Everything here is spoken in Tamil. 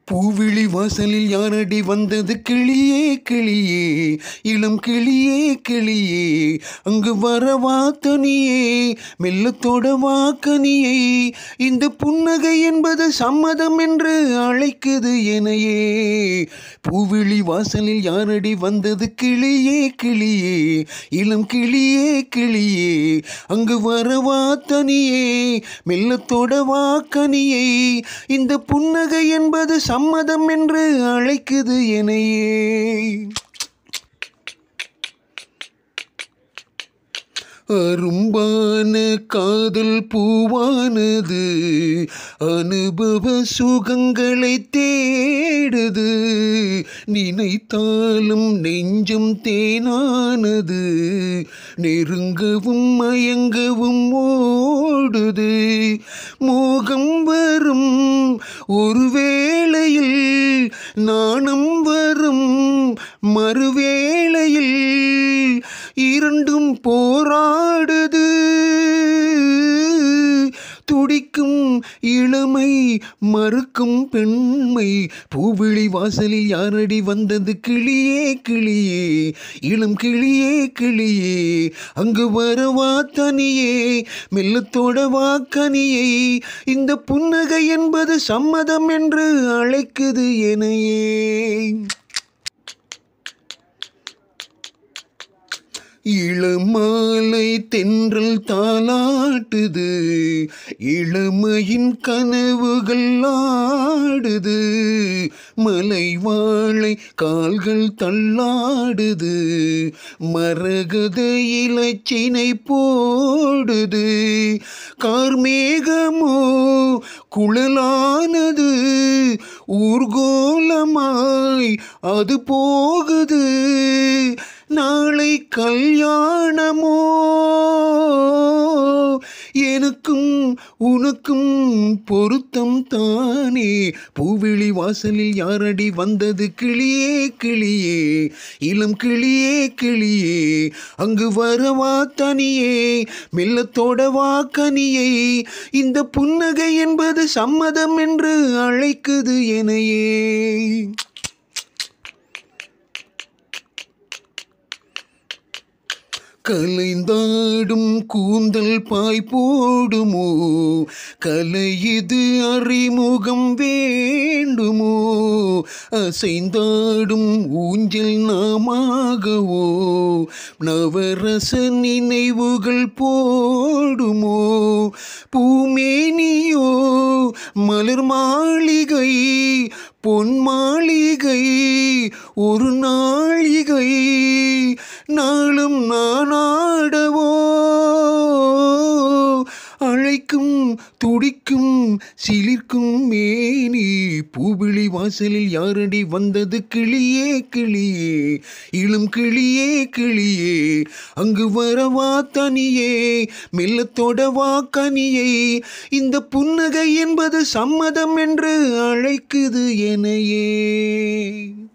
பூவிழி வாசலில் யாரடி வந்தது கிளியே கிளியே இளம் கிளியே கிளியே அங்கு வரவா தனியே மெல்லத்தோட வாக்கனியை இந்த புன்னகை என்பது சம்மதம் என்று அழைக்குது எனையே பூவிழி வாசலில் யாரடி வந்தது கிளியே கிளியே இளம் கிளியே கிளியே அங்கு வரவா தனியே மெல்லத்தோட வாக்கனியை இந்த புன்னகை என்பது சம்மதம் என்று அழைக்குது எனையே அரும்பான காதல் பூவானது அனுபவ சுகங்களை தேடுது நினைத்தாலும் நெஞ்சும் தேனானது நெருங்கவும் மயங்கவும் ஓடுது மோகம் வரும் ஒரு வேளையில் நாணம் வரும் மறுவேளையில் இரண்டும் போராடுது துடிக்கும் இளமை மறுக்கும் பெண்மை பூவிழி வாசலில் யாரடி வந்தது கிளியே கிளியே இளம் கிளியே கிளியே அங்கு வரவா தனியே மெல்லத்தோட வாக்கனியை இந்த புன்னகை என்பது சம்மதம் என்று அழைக்குது எனையே இளமாலை தென்றல் தாளாட்டுது இளமையின் கனவுகள் ஆடுது மலை வாழை கால்கள் தள்ளாடுது மரகத இலச்சினை போடுது கார்மேகமோ குழலானது ஊர்கோலமாய் அது போகுது நாளை கல்யாணமோ எனக்கும் உனக்கும் பொருத்தம் தானே பூவிழி வாசலில் யாரடி வந்தது கிளியே கிளியே இளம் கிளியே கிளியே அங்கு வரவா தனியே மெல்லத்தோட வாக்கனியை இந்த புன்னகை என்பது சம்மதம் என்று அழைக்குது எனையே கலைந்தாடும் கூந்தல் பாய் போடுமோ கலை இது அறிமுகம் வேண்டுமோ அசைந்தாடும் ஊஞ்சல் நாமாகவோ நவரச நினைவுகள் போடுமோ பூமேனியோ மலர் மாளிகை பொன் மாளிகை ஒரு நாளிகை நாளும் நானாடவோ அழைக்கும் துடிக்கும் சிலிர்க்கும் மேனி பூவிழி வாசலில் யாரடி வந்தது கிளியே கிளியே இளம் கிளியே கிளியே அங்கு வரவா தனியே மெல்லத்தோட வா கனியை இந்த புன்னகை என்பது சம்மதம் என்று அழைக்குது எனையே